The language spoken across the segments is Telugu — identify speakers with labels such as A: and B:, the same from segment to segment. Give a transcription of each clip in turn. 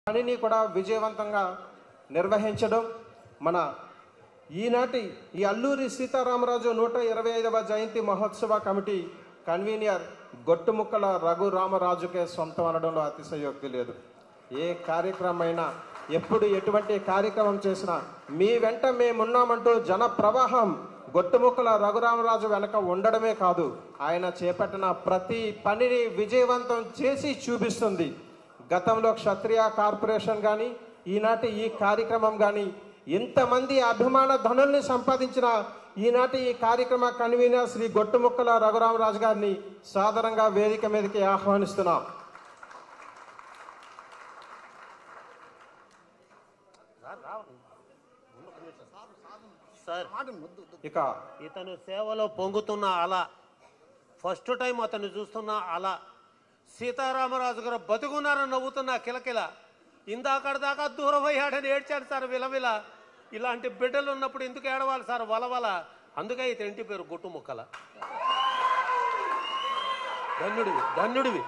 A: పనిని కూడా విజయవంతంగా నిర్వహించడం మన ఈనాటి ఈ అల్లూరి సీతారామరాజు నూట ఇరవై ఐదవ జయంతి మహోత్సవ కమిటీ కన్వీనర్ గొట్టుముక్కల రఘురామరాజుకే సొంతం అనడంలో అతిశయోక్తి లేదు ఏ కార్యక్రమం అయినా ఎప్పుడు ఎటువంటి కార్యక్రమం చేసినా మీ వెంట మేమున్నామంటూ జన ప్రవాహం గొట్టుముక్కల రఘురామరాజు వెనక ఉండడమే కాదు ఆయన చేపట్టిన ప్రతి పనిని విజయవంతం చేసి చూపిస్తుంది గతంలో క్షత్రియ కార్పొరేషన్ కానీ ఈనాటి ఈ కార్యక్రమం కానీ ఇంతమంది అభిమాన ధనుల్ని సంపాదించిన ఈనాటి ఈ కార్యక్రమ కన్వీనర్ శ్రీ గొట్టుముక్కల రఘురామరాజు గారిని సాదరంగా వేదిక మీదకి ఆహ్వానిస్తున్నాం
B: సార్
A: ఇక
B: ఇతను సేవలో పొంగుతున్న అల ఫస్ట్ టైం అతను చూస్తున్న అల సీతారామరాజు గారు బతుకున్నారని నవ్వుతున్న కిలకిల ఇందాకడ దాకా దూరం అయ్యాడని ఏడ్చాడు సార్ విలవిల ఇలాంటి బిడ్డలు ఉన్నప్పుడు ఎందుకు ఏడవాలి సార్ వలవల అందుకే ఇతని ఇంటి పేరు గుట్టు ముక్కల ధన్యుడివి ధన్యుడివి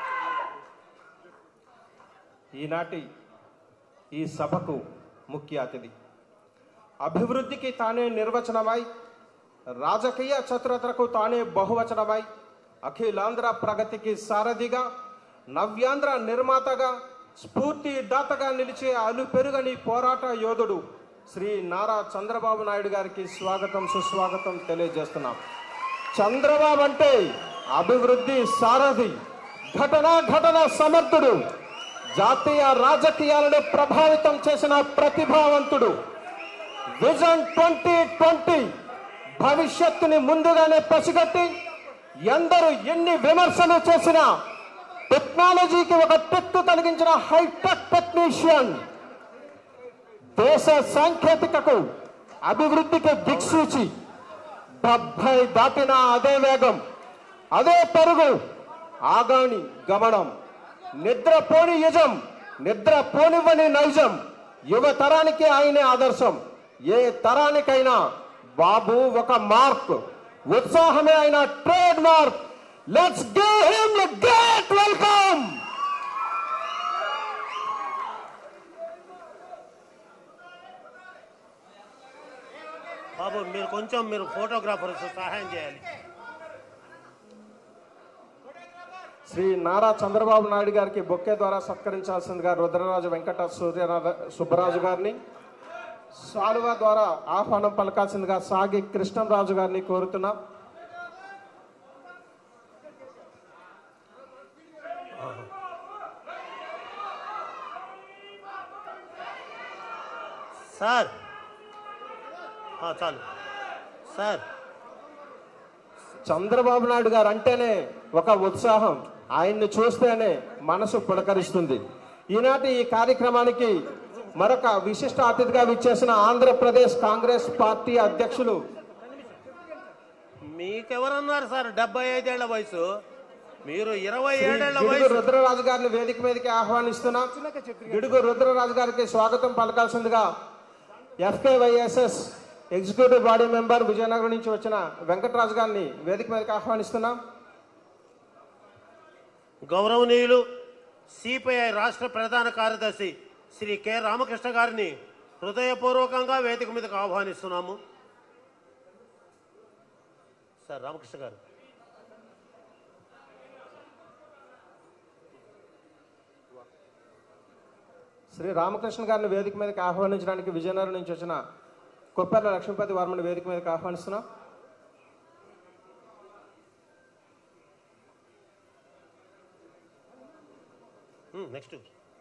A: ఈనాటి ఈ సభకు ముఖ్య అతిథి అభివృద్ధికి తానే నిర్వచనమై రాజకీయ చతురతకు తానే బహువచనమై అఖిలాంధ్ర ప్రగతికి సారథిగా నవ్యాంధ్ర నిర్మాతగా స్ఫూర్తి దాతగా నిలిచే అలుపెరుగని పోరాట యోధుడు శ్రీ నారా చంద్రబాబు నాయుడు గారికి స్వాగతం సుస్వాగతం తెలియజేస్తున్నాం చంద్రబాబు అంటే అభివృద్ధి సారథి ఘటన ఘటన సమర్థుడు జాతీయ రాజకీయాలను ప్రభావితం చేసిన ప్రతిభావంతుడు విజన్ ట్వంటీ ట్వంటీ భవిష్యత్తుని ముందుగానే పసిగట్టి ఎందరు ఎన్ని విమర్శలు చేసినా టెక్నాలజీకి ఒక టెక్కు కలిగించిన హైటెక్ టెక్నీషియన్ దేశ సాంకేతికకు అభివృద్ధికి దిక్సూచి డెబ్బై దాటిన అదే వేగం అదే పరుగు ఆగాని గమనం నిద్ర పోని యజం నిద్ర పోనివ్వని నైజం యువ తరానికి ఆయనే ఆదర్శం ఏ తరానికైనా బాబు ఒక మార్క్ ఉత్సాహమే ఆయన trade mark let's give him great welcome
B: బాబు మీరు కొంచెం మీరు ఫోటోగ్రాఫర్స్ సహాయం చేయాలి
A: శ్రీ నారా చంద్రబాబు నాయుడు గారికి బొక్కే ద్వారా సత్కరించాల్సిందిగా రుద్రరాజు వెంకట సూర్యనాథ సుబ్బరాజు గారిని సాలువ ద్వారా ఆహ్వానం పలకాల్సిందిగా సాగి కృష్ణంరాజు గారిని కోరుతున్నాం
B: సార్ ఆ, చాలు సార్
A: చంద్రబాబు నాయుడు గారు అంటేనే ఒక ఉత్సాహం ఆయన్ని చూస్తేనే మనసు పులకరిస్తుంది ఈనాటి ఈ కార్యక్రమానికి మరొక విశిష్ట అతిథిగా విచ్చేసిన ఆంధ్రప్రదేశ్ కాంగ్రెస్ పార్టీ అధ్యక్షులు
B: మీకెవరన్నారు సార్ డెబ్బై ఐదేళ్ల వయసు మీరు ఇరవై
A: శ్రీ
B: ఏడేళ్ల
A: గిడుగు
B: వయసు
A: రుద్రరాజు గారిని వేదిక మీదకి ఆహ్వానిస్తున్నాం గిడుగు రుద్రరాజు గారికి స్వాగతం పలకాల్సిందిగా FKYSS executive body member Vizianagaram నుంచి వచ్చిన వెంకటరాజు గారిని వేదిక మీదకి ఆహ్వానిస్తున్నాం
B: గౌరవనీయులు సిపిఐ రాష్ట్ర ప్రధాన కార్యదర్శి శ్రీ కె రామకృష్ణ గారిని హృదయపూర్వకంగా వేదిక మీదకు ఆహ్వానిస్తున్నాము సార్ రామకృష్ణ గారు
A: శ్రీ రామకృష్ణ గారిని వేదిక మీదకి ఆహ్వానించడానికి విజయనగరం నుంచి వచ్చిన కొప్పెర్ల లక్ష్మీపతి వర్మని వేదిక మీదకి ఆహ్వానిస్తున్నాం
B: నెక్స్ట్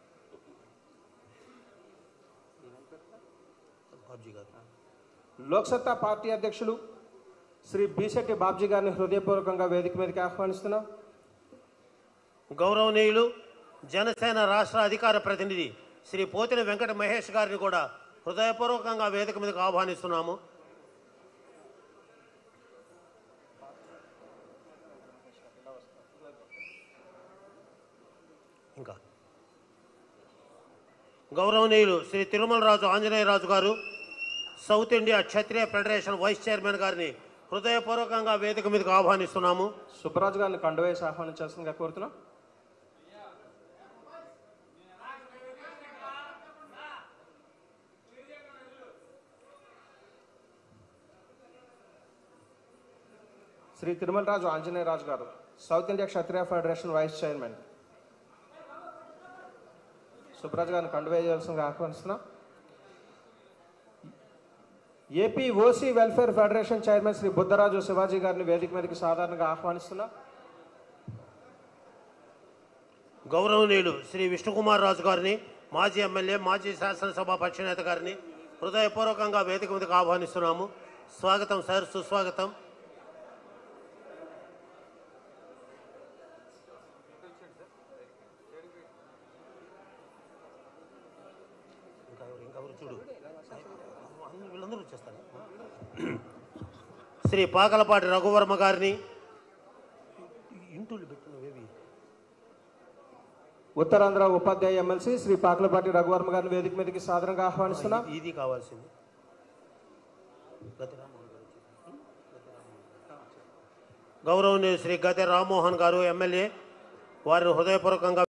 B: బాబ్జీ గారు
A: లోక్సత్తా పార్టీ అధ్యక్షులు శ్రీ బీశెట్టి బాబ్జీ గారిని హృదయపూర్వకంగా వేదిక మీదకి ఆహ్వానిస్తున్నాం
B: గౌరవనీయులు జనసేన రాష్ట్ర అధికార ప్రతినిధి శ్రీ పోతిన వెంకట మహేష్ గారిని కూడా హృదయపూర్వకంగా వేదిక మీదకు ఆహ్వానిస్తున్నాము ఇంకా గౌరవనీయులు Shri Tirumalaraju Anjaneyaraju garu South India Kshatriya federation vice chairman గారిని హృదయపూర్వకంగా వేదిక మీదకు ఆహ్వానిస్తున్నాము
A: సుబ్బరాజు గారిని కండువేసి ఆహ్వానించాల్సిందిగా కోరుతున్నాం Shri Tirumalaraju Anjaneyaraju garu South India Kshatriya federation vice chairman Subraj గారిని కండువే చేయాల్సిందిగా ఆహ్వానిస్తున్నా AP OC welfare federation chairman Shri Buddharaju Shivaji గారిని వేదిక మీదకి సాధారణంగా ఆహ్వానిస్తున్నా
B: గౌరవనీయులు శ్రీ విష్ణుకుమార్ రాజు గారిని మాజీ ఎమ్మెల్యే మాజీ శాసనసభ పక్షనేత గారిని హృదయపూర్వకంగా వేదిక మీదకి ఆహ్వానిస్తున్నాము స్వాగతం సార్ సుస్వాగతం ఇంకా ఎవరు- ఇంకా ఎవరు చూడు అందరూ- వీళ్ళందరూ వచ్చేస్తారు శ్రీ పాకలపాటి రఘువర్మ గారిని ఇంటూళ్ళు పెట్టినవేవి
A: ఉత్తరాంధ్ర ఉపాధ్యాయ ఎమ్మెల్సీ శ్రీ పాకలపాటి రఘువర్మ గారిని వేదిక మీదకి సాధారణంగా ఆహ్వానిస్తున్నా
B: ఇది- ఇది కావాల్సింది గతి రామ్మోహన్ గారు వచ్చేసారు. గౌరవనీయులు శ్రీ గతి రామ్మోహన్ గారు ఎమ్మెల్యే వారిని హృదయపూర్వకంగా